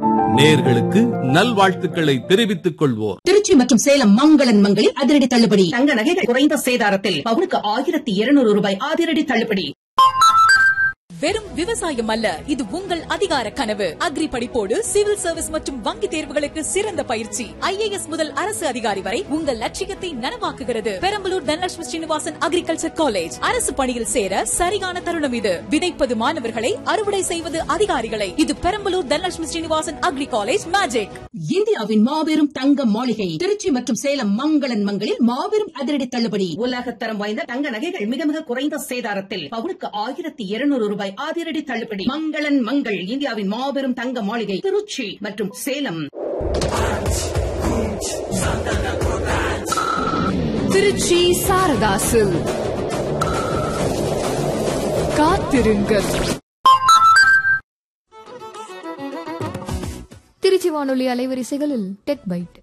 நேர்களுக்கு நல்வாழ்த்துக்களை தெரிவித்துக் கொள்வோர் திருச்சி மற்றும் சேலம் மங்களன் மங்களில் அதிரடி தள்ளுபடி தங்க நகைகள் குறைந்த சேதாரத்தில் பவுனுக்கு ஆயிரத்தி இருநூறு ரூபாய் அதிரடி தள்ளுபடி வெறும் விவசாயம் அல்ல இது உங்கள் அதிகார கனவு அக்ரி படிப்போடு சிவில் சர்வீஸ் மற்றும் வங்கி தேர்வுகளுக்கு சிறந்த பயிற்சி ஐஏஎஸ் முதல் அரசு அதிகாரி வரை உங்கள் லட்சியத்தை நனவாக்குகிறது பெரம்பலூர் தனலட்சுமி ஸ்ரீனிவாசன் அக்ரிகல்ச்சர் காலேஜ் அரசு பணியில் சேர சரியான தருணம் இது விதைப்பது மாணவர்களை அறுவடை செய்வது அதிகாரிகளை இது Perambalur Dhanalakshmi Srinivasan agri college magic இந்தியாவின் மாபெரும் தங்க மாளிகை திருச்சி மற்றும் சேலம் மங்களன் மங்களில் மாபெரும் அதிரடி தள்ளுபடி உலகத்தரம் வாய்ந்த தங்க நகைகள் மிக மிக குறைந்த சேதாரத்தில் பவுனுக்கு ஆயிரத்தி இருநூறு ரூபாய் அதிரடி தள்ளுபடி மங்களன் மங்கள் இந்தியாவின் மாபெரும் தங்க மாளிகை திருச்சி மற்றும் சேலம் திருச்சி சாரதாசு காத்திருங்கள் திருச்சி வானொலி அலைவரிசைகளில் டெக் பைட்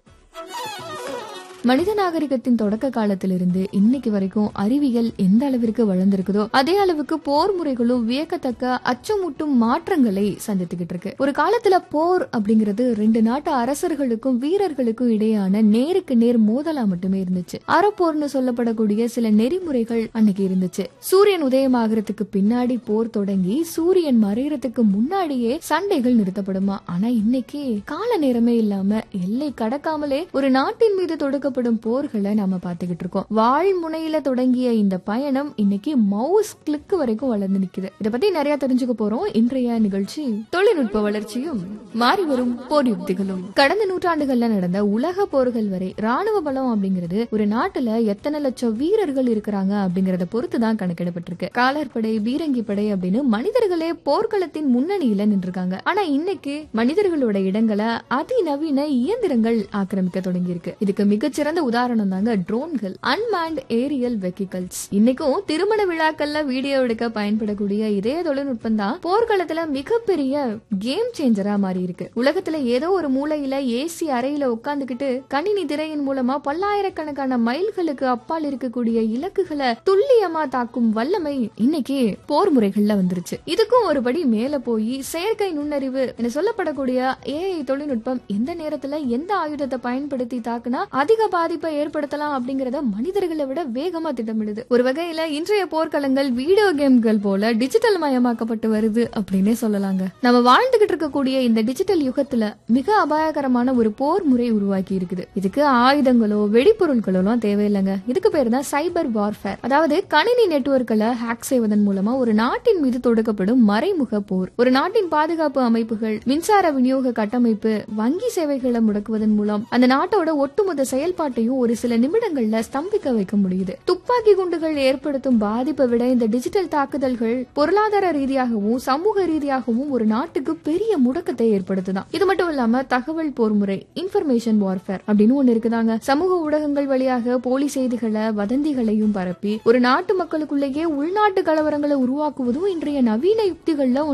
மனித நாகரிகத்தின் தொடக்க காலத்திலிருந்து இன்னைக்கு வரைக்கும் அறிவியல் எந்த அளவிற்கு வளர்ந்திருக்குதோ அதே அளவுக்கு போர் முறைகளும் வியக்கத்தக்க அச்சமூட்டும் மாற்றங்களை சந்தித்துக்கிட்டு இருக்கு ஒரு காலத்துல போர் அப்படிங்கிறது ரெண்டு நாட்டு அரசர்களுக்கும் வீரர்களுக்கும் இடையான நேருக்கு நேர் மோதலா மட்டுமே இருந்துச்சு அறப்போர்னு சொல்லப்படக்கூடிய சில நெறிமுறைகள் அன்னைக்கு இருந்துச்சு சூரியன் உதயமாகறதுக்கு பின்னாடி போர் தொடங்கி சூரியன் மறையறதுக்கு முன்னாடியே சண்டைகள் நிறுத்தப்படுமா ஆனா இன்னைக்கு கால நேரமே இல்லாம எல்லை கடக்காமலே ஒரு நாட்டின் மீது தொடுக்கப்படும் போர்களை நாம பாத்துக்கிட்டு இருக்கோம் வாழ் முனையில தொடங்கிய இந்த பயணம் இன்னைக்கு மவுஸ் கிளிக் வரைக்கும் வளர்ந்து நிக்குது இத பத்தி நிறைய தெரிஞ்சுக்க போறோம் இன்றைய நிகழ்ச்சி தொழில்நுட்ப வளர்ச்சியும் மாறி வரும் போர் யுக்திகளும் கடந்த நூற்றாண்டுகள்ல நடந்த உலக போர்கள் வரை ராணுவ பலம் அப்படிங்கிறது ஒரு நாட்டுல எத்தனை லட்சம் வீரர்கள் இருக்கிறாங்க அப்படிங்கறத பொறுத்து தான் கணக்கிடப்பட்டிருக்கு காலர்படை பீரங்கி படை அப்படின்னு மனிதர்களே போர்க்களத்தின் முன்னணியில நின்றுருக்காங்க ஆனா இன்னைக்கு மனிதர்களோட இடங்களை அதிநவீன இயந்திரங்கள் ஆக்கிரமிக்க தொடங்கி இருக்கு இதுக்கு மிகச்சிறந்த உதாரணம் தாங்க ட்ரோன்கள் அன்மேண்ட் ஏரியல் வெஹிக்கல்ஸ் இன்னைக்கும் திருமண விழாக்கள்ல வீடியோ எடுக்க பயன்படக்கூடிய இதே தொழில்நுட்பம் தான் போர்க்களத்துல மிகப்பெரிய கேம் சேஞ்சரா மாறி இருக்கு உலகத்துல ஏதோ ஒரு மூலையில ஏசி அறையில உட்கார்ந்துகிட்டு கணினி திரையின் மூலமா பல்லாயிரக்கணக்கான மைல்களுக்கு அப்பால் இருக்கக்கூடிய இலக்குகளை துல்லியமா தாக்கும் வல்லமை இன்னைக்கு போர் முறைகள்ல வந்துருச்சு இதுக்கும் ஒருபடி மேல போய் செயற்கை நுண்ணறிவு என சொல்லப்படக்கூடிய ஏஐ தொழில்நுட்பம் எந்த நேரத்துல எந்த ஆயுதத்தை பயன்படுத்தி தாக்குனா அதிக பாதிப்பை ஏற்படுத்தலாம் அப்படிங்கறத மனிதர்களை விட வேகமா திட்டமிடுது ஒரு வகையில இன்றைய போர்க்களங்கள் வீடியோ கேம்கள் போல டிஜிட்டல் மயமாக்கப்பட்டு வருது அப்படின்னே சொல்லலாங்க நம்ம வாழ்ந்துகிட்டு இருக்கக்கூடிய இந்த டிஜிட்டல் யுகத்துல மிக அபாயகரமான ஒரு போர் முறை உருவாக்கி இருக்குது இதுக்கு ஆயுதங்களோ வெடிப்பொருட்களோ எல்லாம் தேவையில்லைங்க இதுக்கு பேர் தான் சைபர் வார்ஃபேர் அதாவது கணினி நெட்வொர்க்களை ஹேக் செய்வதன் மூலமா ஒரு நாட்டின் மீது தொடுக்கப்படும் மறைமுக போர் ஒரு நாட்டின் பாதுகாப்பு அமைப்புகள் மின்சார விநியோக கட்டமைப்பு வங்கி சேவைகளை முடக்குவதன் மூலம் அந்த நாட்டோட ஒட்டுமொத்த செயல்பாட்டையும் ஒரு சில நிமிடங்கள்ல ஸ்தம்பிக்க வைக்க முடியுது துப்பாக்கி குண்டுகள் ஏற்படுத்தும் பாதிப்பை விட இந்த டிஜிட்டல் தாக்குதல்கள் பொருளாதார ரீதியாகவும் சமூக ரீதியாகவும் ஒரு நாட்டுக்கு பெரிய முடக்கத்தை ஏற்படுத்துதான் இது மட்டும் இல்லாம தகவல் போர் முறை இன்ஃபர்மேஷன் வார்ஃபேர் அப்படின்னு ஒண்ணு இருக்குதாங்க சமூக ஊடகங்கள் வழியாக போலி செய்திகளை வதந்திகளையும் பரப்பி ஒரு நாட்டு மக்களுக்குள்ளேயே உள்நாட்டு கலவரங்களை உருவாக்குவதும் இன்றைய நவீன யுக்திகள்ல